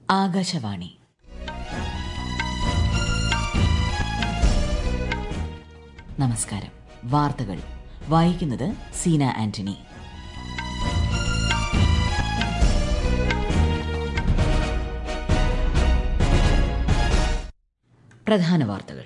ആകാശവാണി നമസ്കാരം വാർത്തകൾ വായിക്കുന്നത് സീന ആന്റണി പ്രധാന വാർത്തകൾ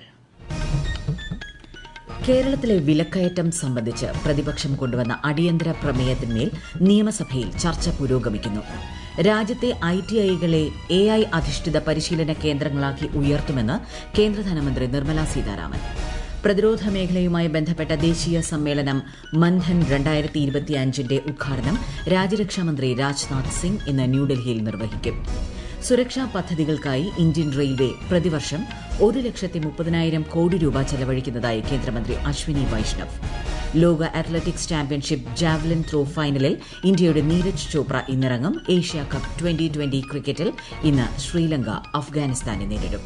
കേരളത്തിലെ വിലക്കയറ്റം സംബന്ധിച്ച് പ്രതിപക്ഷം കൊണ്ടുവന്ന അടിയന്തര പ്രമേയത്തിന്മേൽ നിയമസഭയിൽ ചർച്ച പുരോഗമിക്കുന്നു രാജ്യത്തെ ഐ ടി ഐകളെ എ ഐ അധിഷ്ഠിത പരിശീലന കേന്ദ്രങ്ങളാക്കി ഉയർത്തുമെന്ന് കേന്ദ്ര ധനമന്ത്രി നിർമ്മല സീതാരാമൻ പ്രതിരോധ മേഖലയുമായി ബന്ധപ്പെട്ട ദേശീയ സമ്മേളനം മൻധൻ രണ്ടായിരത്തി ഇരുപത്തിയഞ്ചിന്റെ ഉദ്ഘാടനം രാജ്യരക്ഷാമന്ത്രി രാജ്നാഥ് സിംഗ് ഇന്ന് ന്യൂഡൽഹിയിൽ നിർവഹിക്കും സുരക്ഷാ പദ്ധതികൾക്കായി ഇന്ത്യൻ റെയിൽവേ പ്രതിവർഷം ഒരു ലക്ഷത്തി മുപ്പതിനായിരം കോടി രൂപ ചെലവഴിക്കുന്നതായി കേന്ദ്രമന്ത്രി അശ്വിനി വൈഷ്ണവ് ലോക അത്ലറ്റിക്സ് ചാമ്പ്യൻഷിപ്പ് ജാവലിൻ ത്രോ ഫൈനലിൽ ഇന്ത്യയുടെ നീരജ് ചോപ്ര ഇന്നിറങ്ങും ഏഷ്യ കപ്പ് ട്വന്റി ട്വന്റി ക്രിക്കറ്റിൽ ഇന്ന് ശ്രീലങ്ക അഫ്ഗാനിസ്ഥാനെ നേരിടും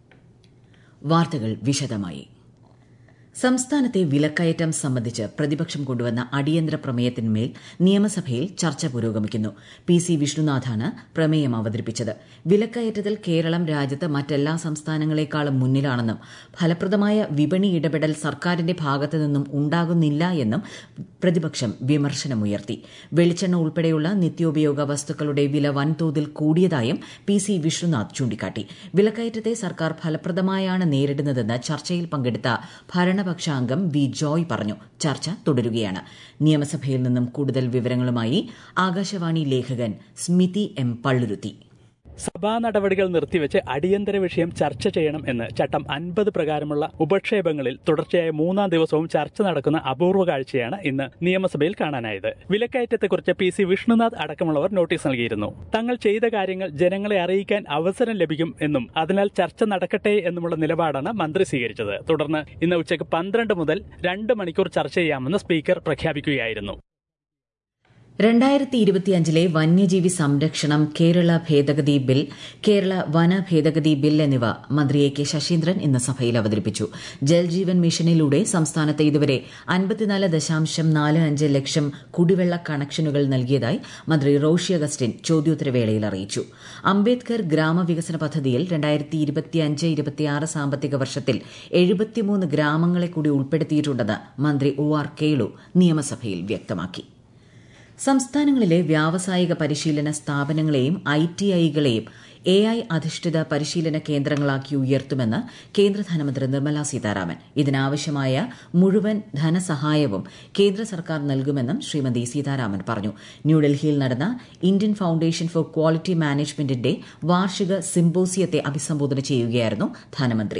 വാർത്തകൾ വിശദമായി സംസ്ഥാനത്തെ വിലക്കയറ്റം സംബന്ധിച്ച് പ്രതിപക്ഷം കൊണ്ടുവന്ന അടിയന്തര പ്രമേയത്തിന്മേൽ നിയമസഭയിൽ ചർച്ച പുരോഗമിക്കുന്നു പി സി വിഷ്ണുനാഥാണ് പ്രമേയം അവതരിപ്പിച്ചത് വിലക്കയറ്റത്തിൽ കേരളം രാജ്യത്ത് മറ്റെല്ലാ സംസ്ഥാനങ്ങളെക്കാളും മുന്നിലാണെന്നും ഫലപ്രദമായ വിപണി ഇടപെടൽ സർക്കാരിന്റെ ഭാഗത്തു നിന്നും ഉണ്ടാകുന്നില്ല എന്നും പ്രതിപക്ഷം വിമർശനമുയർത്തി വെളിച്ചെണ്ണ ഉൾപ്പെടെയുള്ള നിത്യോപയോഗ വസ്തുക്കളുടെ വില വൻതോതിൽ കൂടിയതായും പി സി വിഷ്ണുനാഥ് ചൂണ്ടിക്കാട്ടി വിലക്കയറ്റത്തെ സർക്കാർ ഫലപ്രദമായാണ് നേരിടുന്നതെന്ന് ചർച്ചയിൽ പങ്കെടുത്ത ഭരണ ഭരണപക്ഷ അംഗം വി ജോയ് പറഞ്ഞു ചർച്ച തുടരുകയാണ് നിയമസഭയിൽ നിന്നും കൂടുതൽ വിവരങ്ങളുമായി ആകാശവാണി ലേഖകൻ സ്മിതി എം പള്ളുരുത്തി സഭാ നടപടികൾ നിർത്തിവെച്ച് അടിയന്തര വിഷയം ചർച്ച ചെയ്യണം എന്ന് ചട്ടം അൻപത് പ്രകാരമുള്ള ഉപക്ഷേപങ്ങളിൽ തുടർച്ചയായ മൂന്നാം ദിവസവും ചർച്ച നടക്കുന്ന അപൂർവ കാഴ്ചയാണ് ഇന്ന് നിയമസഭയിൽ കാണാനായത് വിലക്കയറ്റത്തെക്കുറിച്ച് പി സി വിഷ്ണുനാഥ് അടക്കമുള്ളവർ നോട്ടീസ് നൽകിയിരുന്നു തങ്ങൾ ചെയ്ത കാര്യങ്ങൾ ജനങ്ങളെ അറിയിക്കാൻ അവസരം ലഭിക്കും എന്നും അതിനാൽ ചർച്ച നടക്കട്ടെ എന്നുമുള്ള നിലപാടാണ് മന്ത്രി സ്വീകരിച്ചത് തുടർന്ന് ഇന്ന് ഉച്ചയ്ക്ക് പന്ത്രണ്ട് മുതൽ രണ്ട് മണിക്കൂർ ചർച്ച ചെയ്യാമെന്ന് സ്പീക്കർ പ്രഖ്യാപിക്കുകയായിരുന്നു രണ്ടായിരത്തി ഇരുപത്തിയഞ്ചിലെ വന്യജീവി സംരക്ഷണം കേരള ഭേദഗതി ബിൽ കേരള വന ഭേദഗതി ബിൽ എന്നിവ മന്ത്രി എ കെ ശശീന്ദ്രൻ ഇന്ന് സഭയിൽ അവതരിപ്പിച്ചു ജൽജീവൻ മിഷനിലൂടെ സംസ്ഥാനത്ത് ഇതുവരെ അൻപത്തിനാല് ദശാംശം നാല് അഞ്ച് ലക്ഷം കുടിവെള്ള കണക്ഷനുകൾ നൽകിയതായി മന്ത്രി റോഷി അഗസ്റ്റിൻ ചോദ്യോത്തരവേളയിൽ അറിയിച്ചു അംബേദ്കർ ഗ്രാമവികസന പദ്ധതിയിൽ രണ്ടായിരത്തി ഇരുപത്തിയഞ്ച് ഇരുപത്തിയാറ് സാമ്പത്തിക വർഷത്തിൽ എഴുപത്തിമൂന്ന് ഗ്രാമങ്ങളെ കൂടി ഉൾപ്പെടുത്തിയിട്ടുണ്ടെന്ന് മന്ത്രി ഒ ആർ കേളു നിയമസഭയിൽ വ്യക്തമാക്കി സംസ്ഥാനങ്ങളിലെ വ്യാവസായിക പരിശീലന സ്ഥാപനങ്ങളെയും ഐ ടി ഐകളെയും എ ഐ അധിഷ്ഠിത പരിശീലന കേന്ദ്രങ്ങളാക്കി ഉയർത്തുമെന്ന് കേന്ദ്ര ധനമന്ത്രി നിർമ്മല സീതാരാമൻ ഇതിനാവശ്യമായ മുഴുവൻ ധനസഹായവും കേന്ദ്ര സർക്കാർ നൽകുമെന്നും ശ്രീമതി സീതാരാമൻ പറഞ്ഞു ന്യൂഡൽഹിയിൽ നടന്ന ഇന്ത്യൻ ഫൌണ്ടേഷൻ ഫോർ ക്വാളിറ്റി മാനേജ്മെന്റിന്റെ വാർഷിക സിംബോസിയത്തെ അഭിസംബോധന ചെയ്യുകയായിരുന്നു ധനമന്ത്രി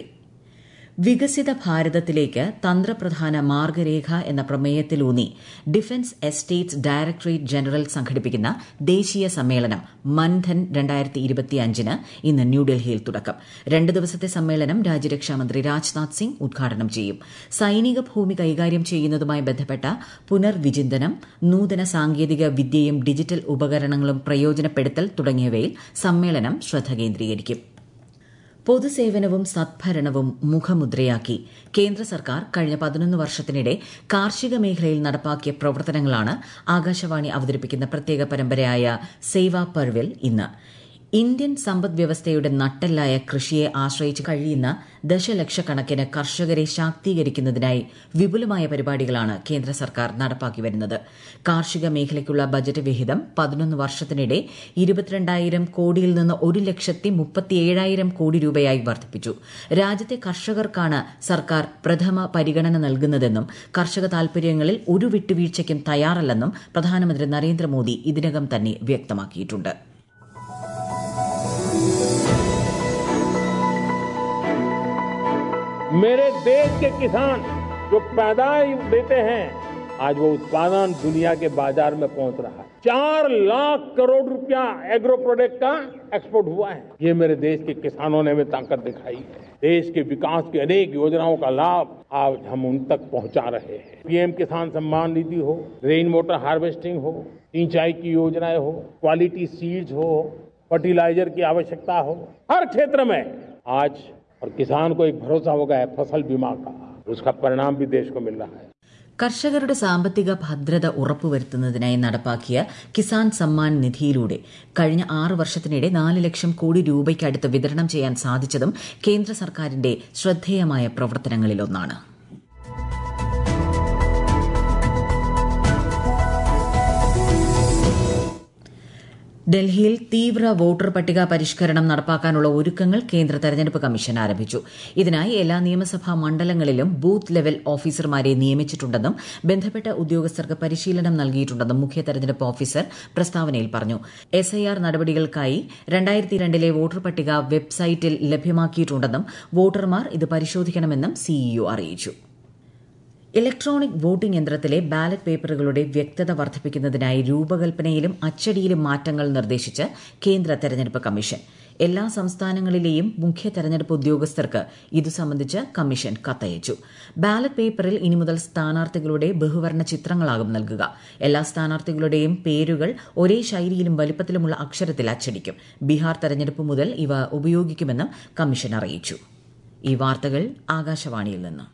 വികസിത ഭാരതത്തിലേക്ക് തന്ത്രപ്രധാന മാർഗരേഖ എന്ന പ്രമേയത്തിലൂന്നി ഡിഫൻസ് എസ്റ്റേറ്റ്സ് ഡയറക്ടറേറ്റ് ജനറൽ സംഘടിപ്പിക്കുന്ന ദേശീയ സമ്മേളനം മൻധൻ രണ്ടായിരത്തി ഇരുപത്തിയഞ്ചിന് ഇന്ന് ന്യൂഡൽഹിയിൽ തുടക്കം രണ്ട് ദിവസത്തെ സമ്മേളനം രാജ്യരക്ഷാമന്ത്രി രാജ്നാഥ് സിംഗ് ഉദ്ഘാടനം ചെയ്യും സൈനിക ഭൂമി കൈകാര്യം ചെയ്യുന്നതുമായി ബന്ധപ്പെട്ട പുനർവിചിന്തനം നൂതന സാങ്കേതിക വിദ്യയും ഡിജിറ്റൽ ഉപകരണങ്ങളും പ്രയോജനപ്പെടുത്തൽ തുടങ്ങിയവയിൽ സമ്മേളനം ശ്രദ്ധ കേന്ദ്രീകരിക്കും പൊതുസേവനവും സദ്ഭരണവും മുഖമുദ്രയാക്കി കേന്ദ്ര സർക്കാർ കഴിഞ്ഞ പതിനൊന്ന് വർഷത്തിനിടെ കാർഷിക മേഖലയിൽ നടപ്പാക്കിയ പ്രവർത്തനങ്ങളാണ് ആകാശവാണി അവതരിപ്പിക്കുന്ന പ്രത്യേക പരമ്പരയായ സേവാ പർവിൽ ഇന്ന് ഇന്ത്യൻ സമ്പദ് വ്യവസ്ഥയുടെ നട്ടെല്ലായ കൃഷിയെ ആശ്രയിച്ച് കഴിയുന്ന ദശലക്ഷക്കണക്കിന് കർഷകരെ ശാക്തീകരിക്കുന്നതിനായി വിപുലമായ പരിപാടികളാണ് കേന്ദ്ര സർക്കാർ നടപ്പാക്കി വരുന്നത് കാർഷിക മേഖലയ്ക്കുള്ള ബജറ്റ് വിഹിതം പതിനൊന്ന് വർഷത്തിനിടെ ഇരുപത്തിരണ്ടായിരം കോടിയിൽ നിന്ന് ഒരു ലക്ഷത്തി മുപ്പത്തിയേഴായിരം കോടി രൂപയായി വർദ്ധിപ്പിച്ചു രാജ്യത്തെ കർഷകർക്കാണ് സർക്കാർ പ്രഥമ പരിഗണന നൽകുന്നതെന്നും കർഷക താൽപര്യങ്ങളിൽ ഒരു വിട്ടുവീഴ്ചയ്ക്കും തയ്യാറല്ലെന്നും പ്രധാനമന്ത്രി നരേന്ദ്രമോദി ഇതിനകം തന്നെ വ്യക്തമാക്കിയിട്ടുണ്ട് मेरे देश के किसान जो पैदाइश देते हैं आज वो उत्पादन दुनिया के बाजार में पहुंच रहा है चार लाख करोड़ रुपया एग्रो प्रोडक्ट का एक्सपोर्ट हुआ है ये मेरे देश के किसानों ने भी ताकत दिखाई है देश के विकास की अनेक योजनाओं का लाभ आज हम उन तक पहुंचा रहे हैं पीएम किसान सम्मान निधि हो रेन वाटर हार्वेस्टिंग हो सिंचाई की योजनाएं हो क्वालिटी सीड्स हो फर्टिलाइजर की आवश्यकता हो हर क्षेत्र में आज और किसान को एक भरोसा हो गया है फसल बीमा का उसका परिणाम भी देश को मिल रहा है കർഷകരുടെ സാമ്പത്തിക ഭദ്രത ഉറപ്പുവരുത്തുന്നതിനായി നടപ്പാക്കിയ കിസാൻ സമ്മാൻ നിധിയിലൂടെ കഴിഞ്ഞ ആറ് വർഷത്തിനിടെ നാല് ലക്ഷം കോടി രൂപയ്ക്കടുത്ത് വിതരണം ചെയ്യാൻ സാധിച്ചതും കേന്ദ്ര സർക്കാരിന്റെ ശ്രദ്ധേയമായ പ്രവർത്തനങ്ങളിലൊന്നാണ് ഡൽഹിയിൽ തീവ്ര വോട്ടർ പട്ടിക പരിഷ്കരണം നടപ്പാക്കാനുള്ള ഒരുക്കങ്ങൾ കേന്ദ്ര തെരഞ്ഞെടുപ്പ് കമ്മീഷൻ ആരംഭിച്ചു ഇതിനായി എല്ലാ നിയമസഭാ മണ്ഡലങ്ങളിലും ബൂത്ത് ലെവൽ ഓഫീസർമാരെ നിയമിച്ചിട്ടുണ്ടെന്നും ബന്ധപ്പെട്ട ഉദ്യോഗസ്ഥർക്ക് പരിശീലനം നൽകിയിട്ടുണ്ടെന്നും മുഖ്യ തെരഞ്ഞെടുപ്പ് ഓഫീസർ പ്രസ്താവനയിൽ പറഞ്ഞു എസ്ഐആർ നടപടികൾക്കായി രണ്ടായിരത്തി രണ്ടിലെ വോട്ടർ പട്ടിക വെബ്സൈറ്റിൽ ലഭ്യമാക്കിയിട്ടുണ്ടെന്നും വോട്ടർമാർ ഇത് പരിശോധിക്കണമെന്നും സിഇഒ അറിയിച്ചു ഇലക്ട്രോണിക് വോട്ടിംഗ് യന്ത്രത്തിലെ ബാലറ്റ് പേപ്പറുകളുടെ വ്യക്തത വർദ്ധിപ്പിക്കുന്നതിനായി രൂപകൽപ്പനയിലും അച്ചടിയിലും മാറ്റങ്ങൾ നിർദ്ദേശിച്ച് കേന്ദ്ര തെരഞ്ഞെടുപ്പ് കമ്മീഷൻ എല്ലാ സംസ്ഥാനങ്ങളിലെയും മുഖ്യ തെരഞ്ഞെടുപ്പ് ഉദ്യോഗസ്ഥർക്ക് ഇതു സംബന്ധിച്ച് കമ്മീഷൻ കത്തയച്ചു ബാലറ്റ് പേപ്പറിൽ ഇനി മുതൽ സ്ഥാനാർത്ഥികളുടെ ബഹുവർണ്ണ ചിത്രങ്ങളാകും നൽകുക എല്ലാ സ്ഥാനാർത്ഥികളുടെയും പേരുകൾ ഒരേ ശൈലിയിലും വലിപ്പത്തിലുമുള്ള അക്ഷരത്തിൽ അച്ചടിക്കും ബീഹാർ തെരഞ്ഞെടുപ്പ് മുതൽ ഇവ ഉപയോഗിക്കുമെന്നും കമ്മീഷൻ അറിയിച്ചു ഈ വാർത്തകൾ ആകാശവാണിയിൽ നിന്ന്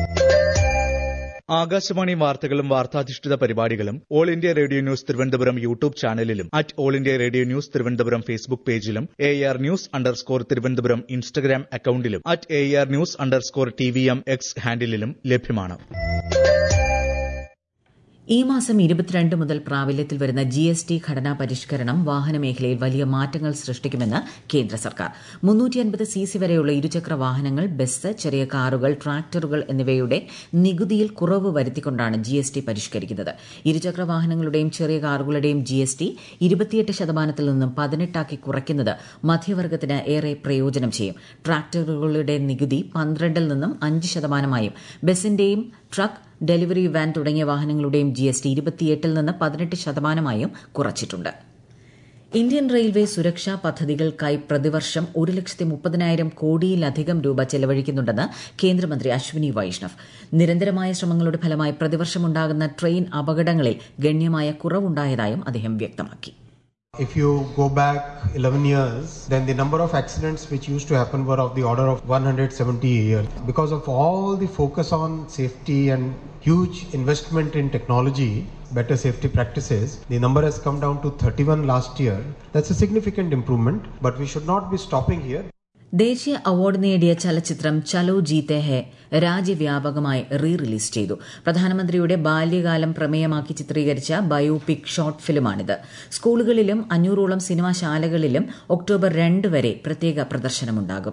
ആകാശവാണി വാർത്തകളും വാർത്താധിഷ്ഠിത പരിപാടികളും All India Radio news Thiruvananthapuram YouTube ചാനലിലും at All India Radio news Thiruvananthapuram Facebook പേജിലും A R news underscore Thiruvananthapuram Instagram അക്കൌണ്ടിലും at A R news underscore T V M X ഹാൻഡിലും ലഭ്യമാണ് ഈ മാസം ഇരുപത്തിരണ്ട് മുതൽ പ്രാബല്യത്തിൽ വരുന്ന ജി എസ് ടി ഘടനാ പരിഷ്കരണം വാഹന മേഖലയിൽ വലിയ മാറ്റങ്ങൾ സൃഷ്ടിക്കുമെന്ന് കേന്ദ്ര സർക്കാർ മുന്നൂറ്റി അൻപത് സി സി വരെയുള്ള ഇരുചക്ര വാഹനങ്ങൾ ബസ് ചെറിയ കാറുകൾ ട്രാക്ടറുകൾ എന്നിവയുടെ നികുതിയിൽ കുറവ് വരുത്തിക്കൊണ്ടാണ് ജി എസ് ടി പരിഷ്കരിക്കുന്നത് ഇരുചക്ര വാഹനങ്ങളുടെയും ചെറിയ കാറുകളുടെയും ജി എസ് ടി ഇരുപത്തിയെട്ട് ശതമാനത്തിൽ നിന്നും പതിനെട്ടാക്കി കുറയ്ക്കുന്നത് മധ്യവർഗത്തിന് ഏറെ പ്രയോജനം ചെയ്യും ട്രാക്ടറുകളുടെ നികുതി പന്ത്രണ്ടിൽ നിന്നും അഞ്ച് ശതമാനമായും ബസിന്റെയും ട്രക്ക് ഡെലിവറി വാൻ തുടങ്ങിയ വാഹനങ്ങളുടെയും ജി എസ് ടി ഇരുപത്തിയെട്ടിൽ നിന്ന് പതിനെട്ട് ശതമാനമായും കുറച്ചിട്ടുണ്ട് ഇന്ത്യൻ റെയിൽവേ സുരക്ഷാ പദ്ധതികൾക്കായി പ്രതിവർഷം ഒരു ലക്ഷത്തി മുപ്പതിനായിരം കോടിയിലധികം രൂപ ചെലവഴിക്കുന്നുണ്ടെന്ന് കേന്ദ്രമന്ത്രി അശ്വിനി വൈഷ്ണവ് നിരന്തരമായ ശ്രമങ്ങളുടെ ഫലമായി പ്രതിവർഷമുണ്ടാകുന്ന ട്രെയിൻ അപകടങ്ങളിൽ ഗണ്യമായ കുറവുണ്ടായതായും അദ്ദേഹം വ്യക്തമാക്കി If you go back 11 years, then the number of accidents which used to happen were of the order of 170 a year. Because of all the focus on safety and huge investment in technology, better safety practices, the number has come down to 31 last year. That's a significant improvement, but we should not be stopping here. ദേശീയ award നേടിയ ചലച്ചിത്രം ചലോ ജീത്തെ ഹെ രാജ്യവ്യാപകമായി re release ചെയ്തു പ്രധാനമന്ത്രിയുടെ ബാല്യകാലം പ്രമേയമാക്കി ചിത്രീകരിച്ച biopic short ഫിലിമാണിത് സ്കൂളുകളിലും അഞ്ഞൂറോളം സിനിമാശാലകളിലും ഒക്ടോബർ രണ്ട് വരെ പ്രത്യേക പ്രദർശനമുണ്ടാകും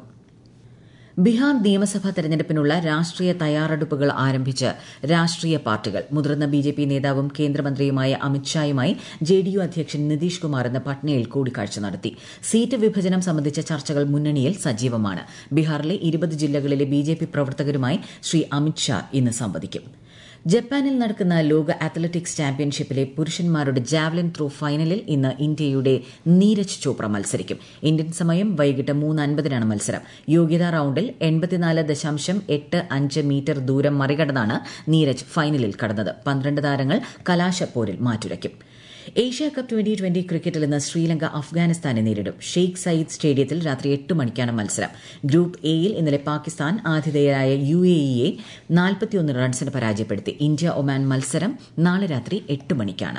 ബീഹാർ നിയമസഭാ തെരഞ്ഞെടുപ്പിനുള്ള രാഷ്ട്രീയ തയ്യാറെടുപ്പുകൾ ആരംഭിച്ച് രാഷ്ട്രീയ പാർട്ടികൾ മുതിർന്ന ബി ജെ പി നേതാവും കേന്ദ്രമന്ത്രിയുമായ അമിത്ഷായുമായി ജെ ഡി യു അധ്യക്ഷൻ നിതീഷ് കുമാർ ഇന്ന് പട്നയിൽ കൂടിക്കാഴ്ച നടത്തി സീറ്റ് വിഭജനം സംബന്ധിച്ച ചർച്ചകൾ മുന്നണിയിൽ സജീവമാണ് ബീഹാറിലെ ഇരുപത് ജില്ലകളിലെ ബി ജെ പി പ്രവർത്തകരുമായി ശ്രീ അമിത്ഷാ ഇന്ന് സംവദിക്കും ജപ്പാനിൽ നടക്കുന്ന ലോക അത്ലറ്റിക്സ് ചാമ്പ്യൻഷിപ്പിലെ പുരുഷന്മാരുടെ ജാവലിൻ ത്രോ ഫൈനലിൽ ഇന്ന് ഇന്ത്യയുടെ നീരജ് ചോപ്ര മത്സരിക്കും ഇന്ത്യൻ സമയം വൈകിട്ട് മൂന്ന് അൻപതിനാണ് മത്സരം യോഗ്യതാ റൌണ്ടിൽ എൺപത്തിനാല് ദശാംശം എട്ട് അഞ്ച് മീറ്റർ ദൂരം മറികടന്നാണ് നീരജ് ഫൈനലിൽ കടന്നത് പന്ത്രണ്ട് താരങ്ങൾ കലാശപ്പോരിൽ മാറ്റുരയ്ക്കും ഏഷ്യ കപ്പ് ട്വന്റി ട്വന്റി ക്രിക്കറ്റിൽ ഇന്ന് ശ്രീലങ്ക അഫ്ഗാനിസ്ഥാനെ നേരിടും ഷെയ്ഖ് സയ്യിദ് സ്റ്റേഡിയത്തിൽ രാത്രി എട്ട് മണിക്കാണ് മത്സരം ഗ്രൂപ്പ് എയിൽ ഇന്നലെ പാകിസ്ഥാൻ ആതിഥേയരായ യു എ ഇയെ നാൽപ്പത്തിയൊന്ന് റൺസിന് പരാജയപ്പെടുത്തി ഇന്ത്യ ഒമാൻ മത്സരം നാളെ രാത്രി എട്ട് മണിക്കാണ്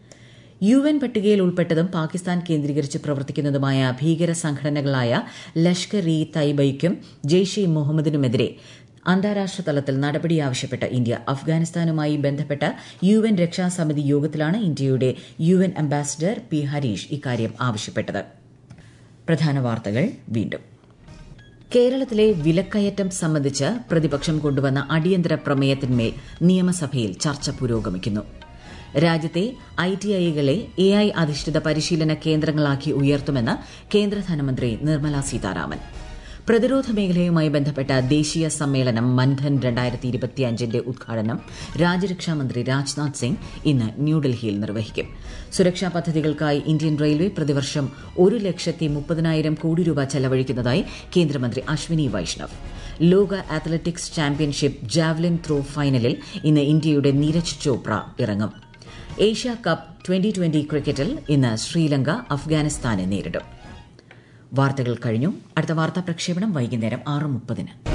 യു എൻ പട്ടികയിൽ ഉൾപ്പെട്ടതും പാകിസ്ഥാൻ കേന്ദ്രീകരിച്ച് പ്രവർത്തിക്കുന്നതുമായ ഭീകര സംഘടനകളായ ലഷ്കർ ഇ തൈബയ്ക്കും ജെയ്ഷെ ഇ മുഹമ്മദിനുമെതിരെ അന്താരാഷ്ട്ര തലത്തിൽ നടപടി ആവശ്യപ്പെട്ട് ഇന്ത്യ അഫ്ഗാനിസ്ഥാനുമായി ബന്ധപ്പെട്ട യു എൻ രക്ഷാസമിതി യോഗത്തിലാണ് ഇന്ത്യയുടെ U N ambassador P Harish ഇക്കാര്യം ആവശ്യപ്പെട്ടത് പ്രധാന വാർത്തകൾ വീണ്ടും കേരളത്തിലെ വിലക്കയറ്റം സംബന്ധിച്ച് പ്രതിപക്ഷം കൊണ്ടുവന്ന അടിയന്തര പ്രമേയത്തിന്മേൽ നിയമസഭയിൽ ചർച്ച പുരോഗമിക്കുന്നു രാജ്യത്തെ ഐ ടി ഐകളെ എ ഐ അധിഷ്ഠിത പരിശീലന കേന്ദ്രങ്ങളാക്കി ഉയർത്തുമെന്ന് കേന്ദ്ര ധനമന്ത്രി നിർമ്മല സീതാരാമൻ പ്രതിരോധ മേഖലയുമായി ബന്ധപ്പെട്ട ദേശീയ സമ്മേളനം മൻധൻ രണ്ടായിരത്തി ഇരുപത്തിയഞ്ചിന്റെ ഉദ്ഘാടനം രാജ്യരക്ഷാമന്ത്രി രാജ്നാഥ് സിംഗ് ഇന്ന് ന്യൂഡൽഹിയിൽ നിർവഹിക്കും സുരക്ഷാ പദ്ധതികൾക്കായി ഇന്ത്യൻ റെയിൽവേ പ്രതിവർഷം ഒരു ലക്ഷത്തി മുപ്പതിനായിരം കോടി രൂപ ചെലവഴിക്കുന്നതായി കേന്ദ്രമന്ത്രി അശ്വിനി വൈഷ്ണവ് ലോക അത്ലറ്റിക്സ് ചാമ്പ്യൻഷിപ്പ് ജാവലിൻ ത്രോ ഫൈനലിൽ ഇന്ന് ഇന്ത്യയുടെ നീരജ് ചോപ്ര ഇറങ്ങും ഏഷ്യ കപ്പ് ട്വന്റി ട്വന്റി ക്രിക്കറ്റിൽ ഇന്ന് ശ്രീലങ്ക അഫ്ഗാനിസ്ഥാനെ നേരിടും വാർത്തകൾ കഴിഞ്ഞു അടുത്ത വാർത്താ പ്രക്ഷേപണം വൈകുന്നേരം ആറ് മുപ്പതിന്